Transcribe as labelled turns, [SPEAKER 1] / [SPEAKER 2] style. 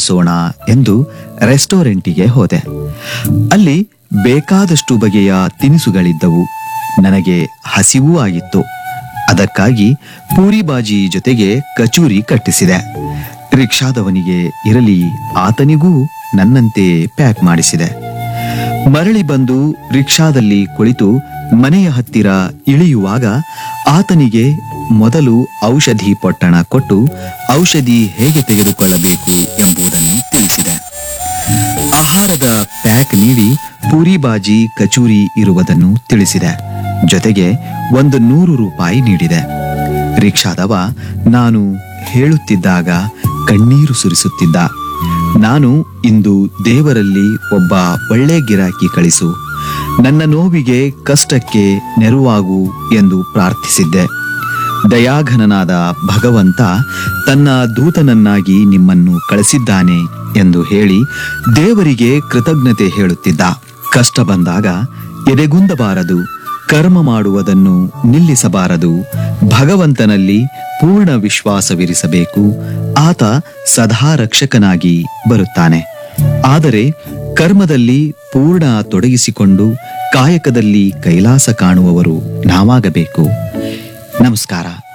[SPEAKER 1] ಆರಂಭಿಸೋಣ ಎಂದು ರೆಸ್ಟೋರೆಂಟಿಗೆ ಹೋದೆ ಅಲ್ಲಿ ಬೇಕಾದಷ್ಟು ಬಗೆಯ ತಿನಿಸುಗಳಿದ್ದವು ನನಗೆ ಹಸಿವೂ ಆಗಿತ್ತು ಅದಕ್ಕಾಗಿ ಪೂರಿ ಬಾಜಿ ಜೊತೆಗೆ ಕಚೂರಿ ಕಟ್ಟಿಸಿದೆ ರಿಕ್ಷಾದವನಿಗೆ ಇರಲಿ ಆತನಿಗೂ ನನ್ನಂತೆ ಪ್ಯಾಕ್ ಮಾಡಿಸಿದೆ ಮರಳಿ ಬಂದು ರಿಕ್ಷಾದಲ್ಲಿ ಕುಳಿತು ಮನೆಯ ಹತ್ತಿರ ಇಳಿಯುವಾಗ ಆತನಿಗೆ ಮೊದಲು ಔಷಧಿ ಪೊಟ್ಟಣ ಕೊಟ್ಟು ಔಷಧಿ ಹೇಗೆ ತೆಗೆದುಕೊಳ್ಳಬೇಕು ಎಂಬುದನ್ನು ತಿಳಿಸಿದೆ ಆಹಾರದ ಪ್ಯಾಕ್ ನೀಡಿ ಪೂರಿ ಬಾಜಿ ಕಚೂರಿ ಇರುವುದನ್ನು ತಿಳಿಸಿದೆ ಜೊತೆಗೆ ಒಂದು ನೂರು ರೂಪಾಯಿ ನೀಡಿದೆ ರಿಕ್ಷಾದವ ನಾನು ಹೇಳುತ್ತಿದ್ದಾಗ ಕಣ್ಣೀರು ಸುರಿಸುತ್ತಿದ್ದ ನಾನು ಇಂದು ದೇವರಲ್ಲಿ ಒಬ್ಬ ಒಳ್ಳೆ ಗಿರಾಕಿ ಕಳಿಸು ನನ್ನ ನೋವಿಗೆ ಕಷ್ಟಕ್ಕೆ ನೆರವಾಗು ಎಂದು ಪ್ರಾರ್ಥಿಸಿದ್ದೆ ದಯಾಘನನಾದ ಭಗವಂತ ತನ್ನ ದೂತನನ್ನಾಗಿ ನಿಮ್ಮನ್ನು ಕಳಿಸಿದ್ದಾನೆ ಎಂದು ಹೇಳಿ ದೇವರಿಗೆ ಕೃತಜ್ಞತೆ ಹೇಳುತ್ತಿದ್ದ ಕಷ್ಟ ಬಂದಾಗ ಎದೆಗುಂದಬಾರದು ಕರ್ಮ ಮಾಡುವುದನ್ನು ನಿಲ್ಲಿಸಬಾರದು ಭಗವಂತನಲ್ಲಿ ಪೂರ್ಣ ವಿಶ್ವಾಸವಿರಿಸಬೇಕು ಆತ ಸದಾ ರಕ್ಷಕನಾಗಿ ಬರುತ್ತಾನೆ ಆದರೆ ಕರ್ಮದಲ್ಲಿ ಪೂರ್ಣ ತೊಡಗಿಸಿಕೊಂಡು ಕಾಯಕದಲ್ಲಿ ಕೈಲಾಸ ಕಾಣುವವರು ನಾವಾಗಬೇಕು ನಮಸ್ಕಾರ